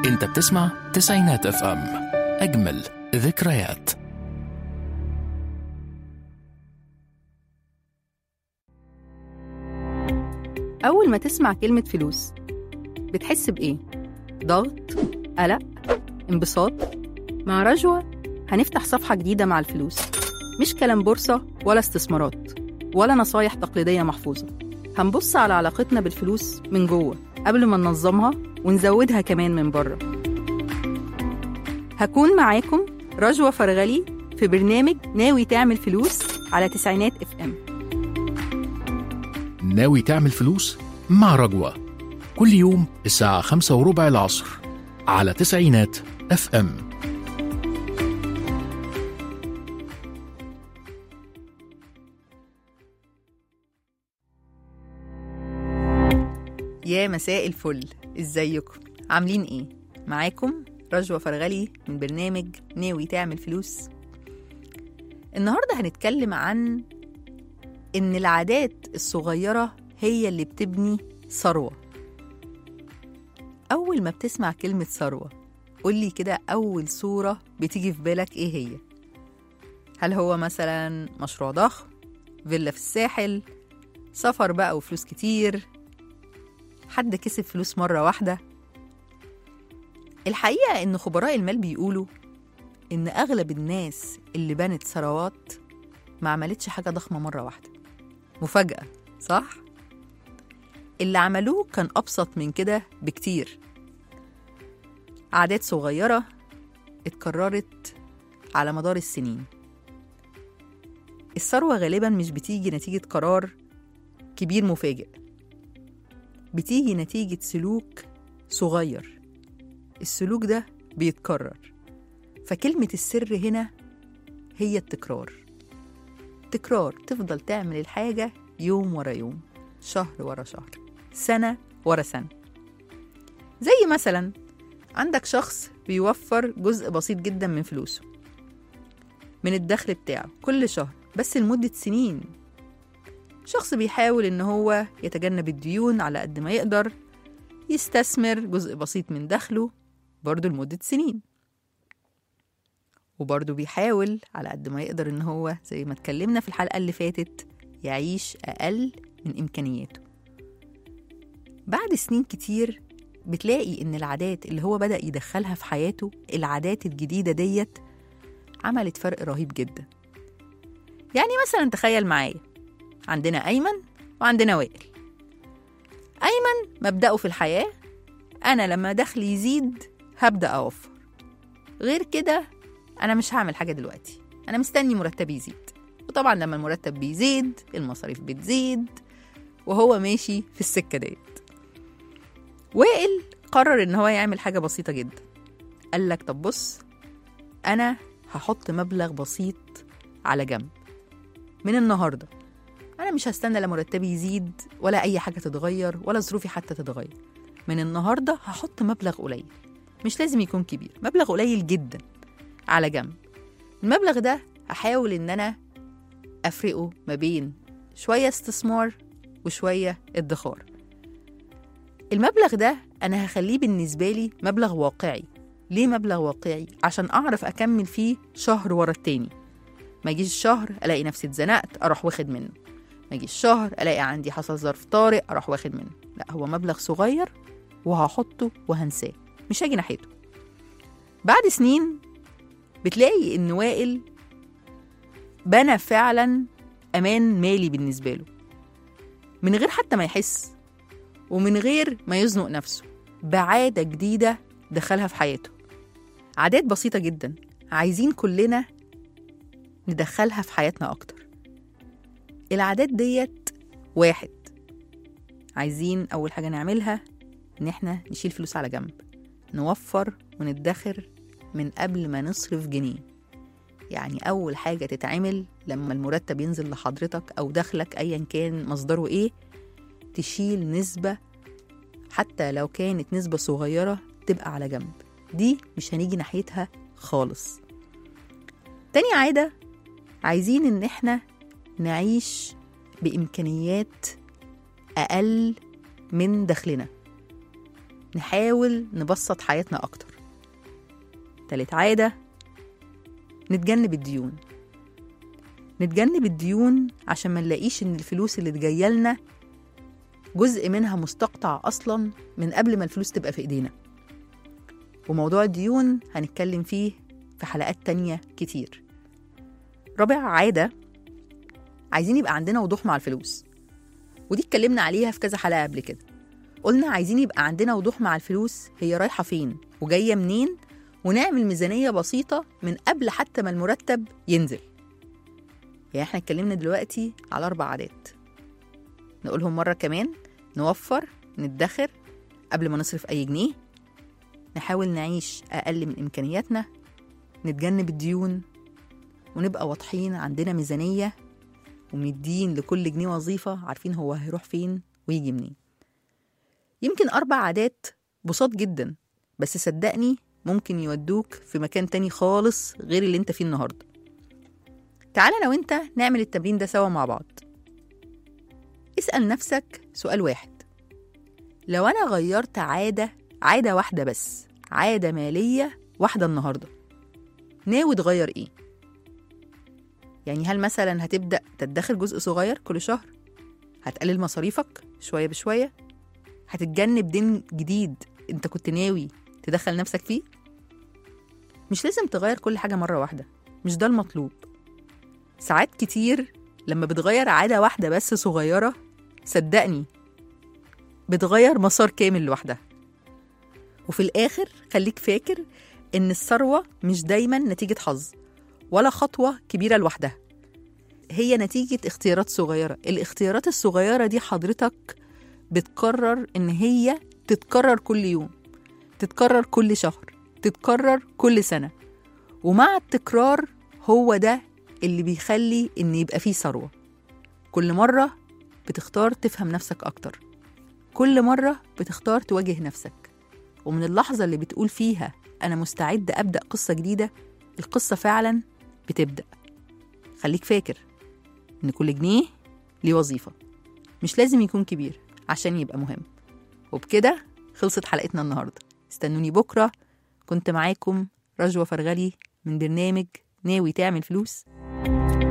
انت بتسمع تسعينات اف ام اجمل ذكريات أول ما تسمع كلمة فلوس بتحس بإيه؟ ضغط؟ قلق؟ انبساط؟ مع رجوة هنفتح صفحة جديدة مع الفلوس مش كلام بورصة ولا استثمارات ولا نصايح تقليدية محفوظة هنبص على علاقتنا بالفلوس من جوه قبل ما ننظمها ونزودها كمان من بره هكون معاكم رجوة فرغلي في برنامج ناوي تعمل فلوس على تسعينات اف ام ناوي تعمل فلوس مع رجوة كل يوم الساعة خمسة وربع العصر على تسعينات اف ام يا مساء الفل ازيكم عاملين ايه معاكم رجوة فرغلي من برنامج ناوي تعمل فلوس النهاردة هنتكلم عن ان العادات الصغيرة هي اللي بتبني ثروة أول ما بتسمع كلمة ثروة قولي كده أول صورة بتيجي في بالك إيه هي؟ هل هو مثلا مشروع ضخم؟ فيلا في الساحل؟ سفر بقى وفلوس كتير؟ حد كسب فلوس مرة واحدة؟ الحقيقة إن خبراء المال بيقولوا إن أغلب الناس اللي بنت ثروات ما عملتش حاجة ضخمة مرة واحدة مفاجأة صح؟ اللي عملوه كان أبسط من كده بكتير عادات صغيرة اتكررت على مدار السنين الثروة غالبا مش بتيجي نتيجة قرار كبير مفاجئ بتيجي نتيجة سلوك صغير السلوك ده بيتكرر فكلمة السر هنا هي التكرار تكرار تفضل تعمل الحاجة يوم ورا يوم شهر ورا شهر سنة ورا سنة زي مثلا عندك شخص بيوفر جزء بسيط جدا من فلوسه من الدخل بتاعه كل شهر بس لمدة سنين شخص بيحاول إن هو يتجنب الديون على قد ما يقدر يستثمر جزء بسيط من دخله برضه لمدة سنين وبرضه بيحاول على قد ما يقدر إن هو زي ما اتكلمنا في الحلقة اللي فاتت يعيش أقل من إمكانياته بعد سنين كتير بتلاقي إن العادات اللي هو بدأ يدخلها في حياته العادات الجديدة ديت عملت فرق رهيب جدا يعني مثلا تخيل معايا عندنا أيمن وعندنا وائل أيمن مبدأه في الحياة أنا لما دخلي يزيد هبدأ أوفر غير كده أنا مش هعمل حاجة دلوقتي أنا مستني مرتبي يزيد وطبعا لما المرتب بيزيد المصاريف بتزيد وهو ماشي في السكة ديت وائل قرر إن هو يعمل حاجة بسيطة جدا قال لك طب بص أنا هحط مبلغ بسيط على جنب من النهارده انا مش هستنى لا مرتبي يزيد ولا اي حاجه تتغير ولا ظروفي حتى تتغير من النهارده هحط مبلغ قليل مش لازم يكون كبير مبلغ قليل جدا على جنب المبلغ ده هحاول ان انا افرقه ما بين شويه استثمار وشويه ادخار المبلغ ده انا هخليه بالنسبه لي مبلغ واقعي ليه مبلغ واقعي عشان اعرف اكمل فيه شهر ورا التاني ما يجيش الشهر الاقي نفسي اتزنقت اروح واخد منه ما يجيش الشهر الاقي عندي حصل ظرف طارئ اروح واخد منه لا هو مبلغ صغير وهحطه وهنساه مش هاجي ناحيته بعد سنين بتلاقي ان وائل بنى فعلا امان مالي بالنسبه له من غير حتى ما يحس ومن غير ما يزنق نفسه بعاده جديده دخلها في حياته عادات بسيطه جدا عايزين كلنا ندخلها في حياتنا أكتر العادات ديت واحد عايزين أول حاجة نعملها إن إحنا نشيل فلوس على جنب نوفر وندخر من قبل ما نصرف جنيه يعني أول حاجة تتعمل لما المرتب ينزل لحضرتك أو دخلك أيا كان مصدره إيه تشيل نسبة حتى لو كانت نسبة صغيرة تبقى على جنب دي مش هنيجي ناحيتها خالص تاني عادة عايزين إن إحنا نعيش بإمكانيات أقل من دخلنا نحاول نبسط حياتنا أكتر تالت عادة نتجنب الديون نتجنب الديون عشان ما نلاقيش إن الفلوس اللي جاية جزء منها مستقطع أصلا من قبل ما الفلوس تبقى في إيدينا وموضوع الديون هنتكلم فيه في حلقات تانية كتير رابع عادة عايزين يبقى عندنا وضوح مع الفلوس ودي اتكلمنا عليها في كذا حلقة قبل كده قلنا عايزين يبقى عندنا وضوح مع الفلوس هي رايحة فين وجاية منين ونعمل ميزانية بسيطة من قبل حتى ما المرتب ينزل يعني احنا اتكلمنا دلوقتي على أربع عادات نقولهم مرة كمان نوفر ندخر قبل ما نصرف أي جنيه نحاول نعيش أقل من إمكانياتنا نتجنب الديون ونبقى واضحين عندنا ميزانية ومدين لكل جنيه وظيفة عارفين هو هيروح فين ويجي منين يمكن أربع عادات بساط جدا بس صدقني ممكن يودوك في مكان تاني خالص غير اللي انت فيه النهاردة تعالى أنا وانت نعمل التمرين ده سوا مع بعض اسأل نفسك سؤال واحد لو أنا غيرت عادة عادة واحدة بس عادة مالية واحدة النهاردة ناوي تغير ايه؟ يعني هل مثلا هتبدأ تدخر جزء صغير كل شهر؟ هتقلل مصاريفك شوية بشوية؟ هتتجنب دين جديد انت كنت ناوي تدخل نفسك فيه؟ مش لازم تغير كل حاجة مرة واحدة مش ده المطلوب ساعات كتير لما بتغير عادة واحدة بس صغيرة صدقني بتغير مسار كامل لوحدها وفي الآخر خليك فاكر إن الثروة مش دايما نتيجة حظ ولا خطوة كبيرة لوحدها هي نتيجة اختيارات صغيرة الاختيارات الصغيرة دي حضرتك بتقرر إن هي تتكرر كل يوم تتكرر كل شهر تتكرر كل سنة ومع التكرار هو ده اللي بيخلي إن يبقى فيه ثروة كل مرة بتختار تفهم نفسك أكتر كل مرة بتختار تواجه نفسك ومن اللحظة اللي بتقول فيها أنا مستعد أبدأ قصة جديدة القصة فعلا بتبدأ خليك فاكر إن كل جنيه ليه وظيفة مش لازم يكون كبير عشان يبقى مهم وبكده خلصت حلقتنا النهاردة استنوني بكرة كنت معاكم رجوة فرغلي من برنامج ناوي تعمل فلوس